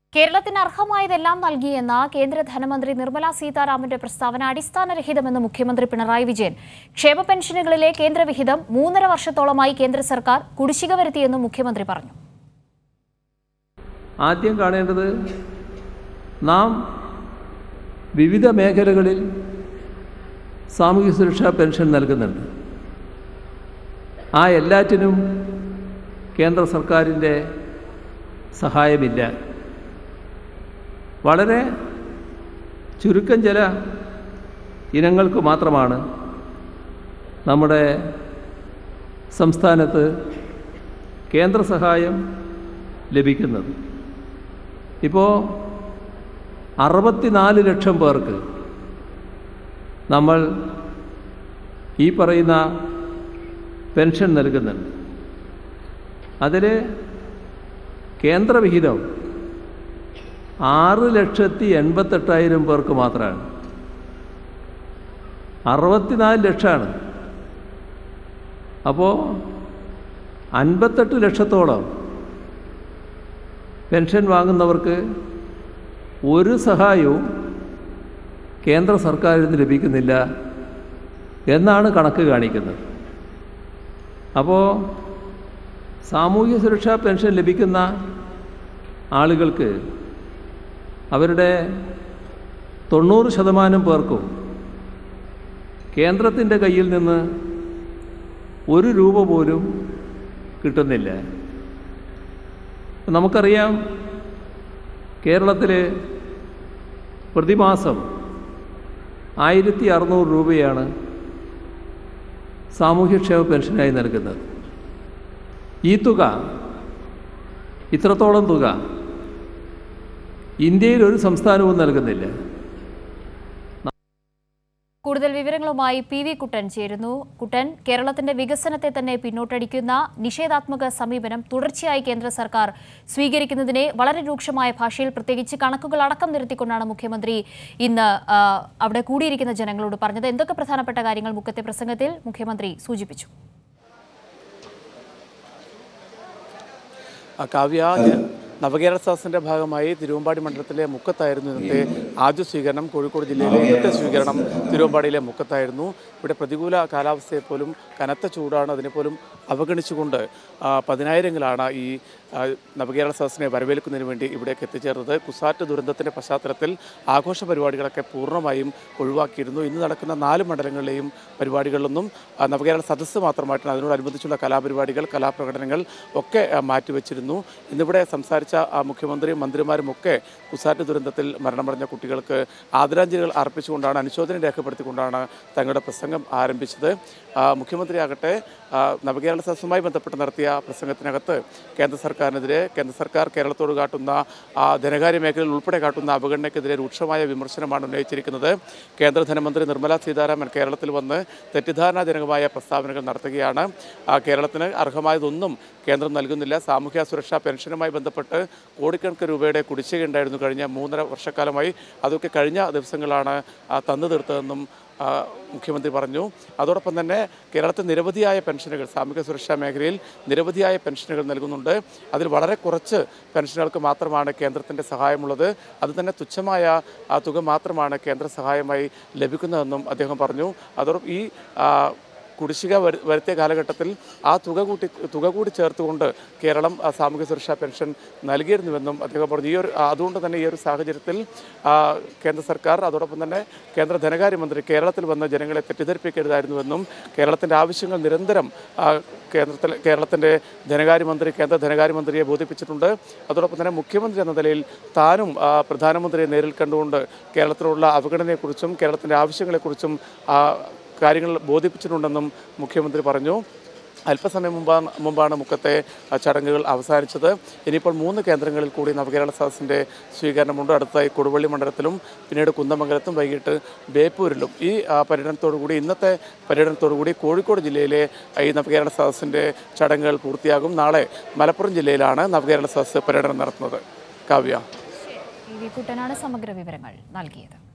കേരളത്തിന് അർഹമായതെല്ലാം നൽകിയെന്ന കേന്ദ്ര ധനമന്ത്രി നിർമ്മല സീതാരാമന്റെ പ്രസ്താവന അടിസ്ഥാനരഹിതമെന്ന് മുഖ്യമന്ത്രി പിണറായി വിജയൻ ക്ഷേമ പെൻഷനുകളിലെ കേന്ദ്ര വിഹിതം മൂന്നര വർഷത്തോളമായി കേന്ദ്ര സർക്കാർ കുടിശ്ശിക വരുത്തിയെന്നും മുഖ്യമന്ത്രി പറഞ്ഞു ആദ്യം കാണേണ്ടത് നാം വിവിധ മേഖലകളിൽ സാമൂഹ്യ സുരക്ഷാ പെൻഷൻ നൽകുന്നുണ്ട് ആ എല്ലാറ്റിനും കേന്ദ്ര സർക്കാരിൻ്റെ സഹായമില്ല വളരെ ചുരുക്കം ചില ഇനങ്ങൾക്ക് മാത്രമാണ് നമ്മുടെ സംസ്ഥാനത്ത് കേന്ദ്ര സഹായം ലഭിക്കുന്നത് ഇപ്പോൾ അറുപത്തിനാല് ലക്ഷം പേർക്ക് നമ്മൾ ഈ പറയുന്ന പെൻഷൻ നൽകുന്നുണ്ട് അതിൽ കേന്ദ്രവിഹിതം ആറ് ലക്ഷത്തി എൺപത്തെട്ടായിരം പേർക്ക് മാത്രമാണ് അറുപത്തിനാല് ലക്ഷമാണ് അപ്പോൾ അൻപത്തെട്ട് ലക്ഷത്തോളം പെൻഷൻ വാങ്ങുന്നവർക്ക് ഒരു സഹായവും കേന്ദ്ര സർക്കാരിൽ നിന്ന് ലഭിക്കുന്നില്ല എന്നാണ് കണക്ക് കാണിക്കുന്നത് അപ്പോൾ സാമൂഹ്യ സുരക്ഷാ പെൻഷൻ ലഭിക്കുന്ന ആളുകൾക്ക് അവരുടെ തൊണ്ണൂറ് ശതമാനം പേർക്കും കേന്ദ്രത്തിൻ്റെ കയ്യിൽ നിന്ന് ഒരു രൂപ പോലും കിട്ടുന്നില്ല നമുക്കറിയാം കേരളത്തിൽ പ്രതിമാസം ആയിരത്തി അറുന്നൂറ് രൂപയാണ് സാമൂഹ്യക്ഷേമ പെൻഷനായി നൽകുന്നത് ഈ തുക ഇത്രത്തോളം തുക ഇന്ത്യയിൽ ഒരു സംസ്ഥാനവും നൽകുന്നില്ല കൂടുതൽ വിവരങ്ങളുമായി പി വി കുട്ടൻ ചേരുന്നു കുട്ടൻ കേരളത്തിന്റെ വികസനത്തെ തന്നെ പിന്നോട്ടടിക്കുന്ന നിഷേധാത്മക സമീപനം തുടർച്ചയായി കേന്ദ്ര സർക്കാർ സ്വീകരിക്കുന്നതിനെ വളരെ രൂക്ഷമായ ഭാഷയിൽ പ്രത്യേകിച്ച് കണക്കുകൾ അടക്കം നിരത്തിക്കൊണ്ടാണ് മുഖ്യമന്ത്രി ഇന്ന് ആ, അവിടെ കൂടിയിരിക്കുന്ന ജനങ്ങളോട് പറഞ്ഞത് എന്തൊക്കെ പ്രധാനപ്പെട്ട കാര്യങ്ങൾ മുഖത്തെ പ്രസംഗത്തിൽ മുഖ്യമന്ത്രി സൂചിപ്പിച്ചു ആ, കാവ്യ നവകേരള സദസ്സിന്റെ ഭാഗമായി തിരുവമ്പാടി മണ്ഡലത്തിലെ മുക്കത്തായിരുന്നു ഇന്നത്തെ ആദ്യ സ്വീകരണം കോഴിക്കോട് ജില്ലയിലെ ഇന്നത്തെ സ്വീകരണം തിരുവമ്പാടിയിലെ മുക്കത്തായിരുന്നു ഇവിടെ പ്രതികൂല കാലാവസ്ഥയെ പോലും കനത്ത ചൂടാണ് അതിനെപ്പോലും അവഗണിച്ചുകൊണ്ട് ആ, പതിനായിരങ്ങളാണ് ഈ ആ, നവകേരള സദസ്സിനെ വരവേൽക്കുന്നതിന് വേണ്ടി ഇവിടേക്ക് എത്തിച്ചേർന്നത് കുസാറ്റ് ദുരന്തത്തിന്റെ പശ്ചാത്തലത്തിൽ ആഘോഷ പരിപാടികളൊക്കെ പൂർണ്ണമായും ഒഴിവാക്കിയിരുന്നു ഇന്ന് നടക്കുന്ന നാല് മണ്ഡലങ്ങളിലെയും പരിപാടികളിലൊന്നും ആ, നവകേരള സദസ്സ് മാത്രമായിട്ടാണ് അതിനോടനുബന്ധിച്ചുള്ള കലാപരിപാടികൾ കലാപ്രകടനങ്ങൾ ഒക്കെ ആ, മാറ്റിവെച്ചിരുന്നു ഇന്നിവിടെ സംസാരിച്ച ആ, മുഖ്യമന്ത്രിയും മന്ത്രിമാരും ഒക്കെ കുസാറ്റ് ദുരന്തത്തിൽ മരണമടഞ്ഞ കുട്ടികൾക്ക് ആദരാഞ്ജലികൾ അർപ്പിച്ചുകൊണ്ടാണ് അനുശോചനം രേഖപ്പെടുത്തിക്കൊണ്ടാണ് തങ്ങളുടെ പ്രസംഗം ആരംഭിച്ചത് ആ, മുഖ്യമന്ത്രിയാകട്ടെ ആ, നവകേരള സദസ്സുമായി ബന്ധപ്പെട്ട് നടത്തിയ പ്രസംഗത്തിനകത്ത് കേന്ദ്ര സർക്കാരിനെതിരെ കേന്ദ്ര സർക്കാർ കേരളത്തോട് കാട്ടുന്ന ആ, ധനകാര്യ മേഖലയിൽ ഉൾപ്പെടെ കാട്ടുന്ന അവഗണനയ്ക്കെതിരെ രൂക്ഷമായ വിമർശനമാണ് ഉന്നയിച്ചിരിക്കുന്നത് കേന്ദ്ര ധനമന്ത്രി നിർമ്മല സീതാരാമൻ കേരളത്തിൽ വന്ന് തെറ്റിദ്ധാരണാജനകമായ പ്രസ്താവനകൾ നടത്തുകയാണ് ആ, കേരളത്തിന് അർഹമായതൊന്നും കേന്ദ്രം നൽകുന്നില്ല സാമൂഹ്യ സുരക്ഷാ പെൻഷനുമായി ബന്ധപ്പെട്ട് കോടിക്കണക്കിന് രൂപയുടെ കുടിശ്ശിക ഉണ്ടായിരുന്നു കഴിഞ്ഞ മൂന്നര വർഷക്കാലമായി അതൊക്കെ കഴിഞ്ഞ ദിവസങ്ങളാണ് ആ, തന്നു തീർത്തതെന്നും ആ, മുഖ്യമന്ത്രി പറഞ്ഞു അതോടൊപ്പം തന്നെ കേരളത്തിൽ നിരവധിയായ പെൻഷനുകൾ സാമൂഹ്യ സുരക്ഷാ മേഖലയിൽ നിരവധിയായ പെൻഷനുകൾ നൽകുന്നുണ്ട് അതിൽ വളരെ കുറച്ച് പെൻഷനുകൾക്ക് മാത്രമാണ് കേന്ദ്രത്തിൻ്റെ സഹായമുള്ളത് അത് തന്നെ തുച്ഛമായ ആ തുക മാത്രമാണ് കേന്ദ്ര സഹായമായി ലഭിക്കുന്നതെന്നും അദ്ദേഹം പറഞ്ഞു അതോടൊപ്പം ഈ ആ, കുടിശ്ശിക വരു- വരുത്തിയ കാലഘട്ടത്തിൽ ആ തുക കൂട്ടി തുക കൂടി ചേർത്തുകൊണ്ട് കേരളം ആ, സാമൂഹ്യ സുരക്ഷാ പെൻഷൻ നൽകിയിരുന്നുവെന്നും അദ്ദേഹം പറഞ്ഞു ഈ ഒരു ആ, അതുകൊണ്ട് തന്നെ ഈ ഒരു സാഹചര്യത്തിൽ ആ, കേന്ദ്ര സർക്കാർ അതോടൊപ്പം തന്നെ കേന്ദ്ര ധനകാര്യമന്ത്രി കേരളത്തിൽ വന്ന് ജനങ്ങളെ തെറ്റിദ്ധരിപ്പിക്കരുതായിരുന്നുവെന്നും കേരളത്തിൻ്റെ ആവശ്യങ്ങൾ നിരന്തരം ആ, കേന്ദ്രത്തിൽ കേരളത്തിൻ്റെ ധനകാര്യമന്ത്രി കേന്ദ്ര ധനകാര്യമന്ത്രിയെ ബോധിപ്പിച്ചിട്ടുണ്ട് അതോടൊപ്പം തന്നെ മുഖ്യമന്ത്രി എന്ന നിലയിൽ താനും ആ, പ്രധാനമന്ത്രിയെ നേരിൽ കണ്ടുകൊണ്ട് കേരളത്തിലുള്ള അവഗണനയെക്കുറിച്ചും കേരളത്തിൻ്റെ ആവശ്യങ്ങളെക്കുറിച്ചും ആ, കാര്യങ്ങൾ ബോധിപ്പിച്ചിട്ടുണ്ടെന്നും മുഖ്യമന്ത്രി പറഞ്ഞു അല്പസമയം മുമ്പാണ് മുമ്പാണ് മുക്കത്തെ ആ, ചടങ്ങുകൾ അവസാനിച്ചത് ഇനിയിപ്പോൾ മൂന്ന് കേന്ദ്രങ്ങളിൽ കൂടി നവകേരള സദസ്സിൻ്റെ സ്വീകരണമുണ്ട് അടുത്തായി കൊടുവള്ളി മണ്ഡലത്തിലും പിന്നീട് കുന്നമംഗലത്തും വൈകിട്ട് ബേപ്പൂരിലും ഈ ആ, പര്യടനത്തോടുകൂടി ഇന്നത്തെ പര്യടനത്തോടുകൂടി കോഴിക്കോട് ജില്ലയിലെ ആ, ഈ നവകേരള സദസ്സിൻ്റെ ചടങ്ങുകൾ പൂർത്തിയാകും നാളെ മലപ്പുറം ജില്ലയിലാണ് നവകേരള സദസ്സ് പര്യടനം നടത്തുന്നത് കാവ്യ പി വി കുട്ടനാണ് സമഗ്ര വിവരങ്ങൾ നൽകിയത്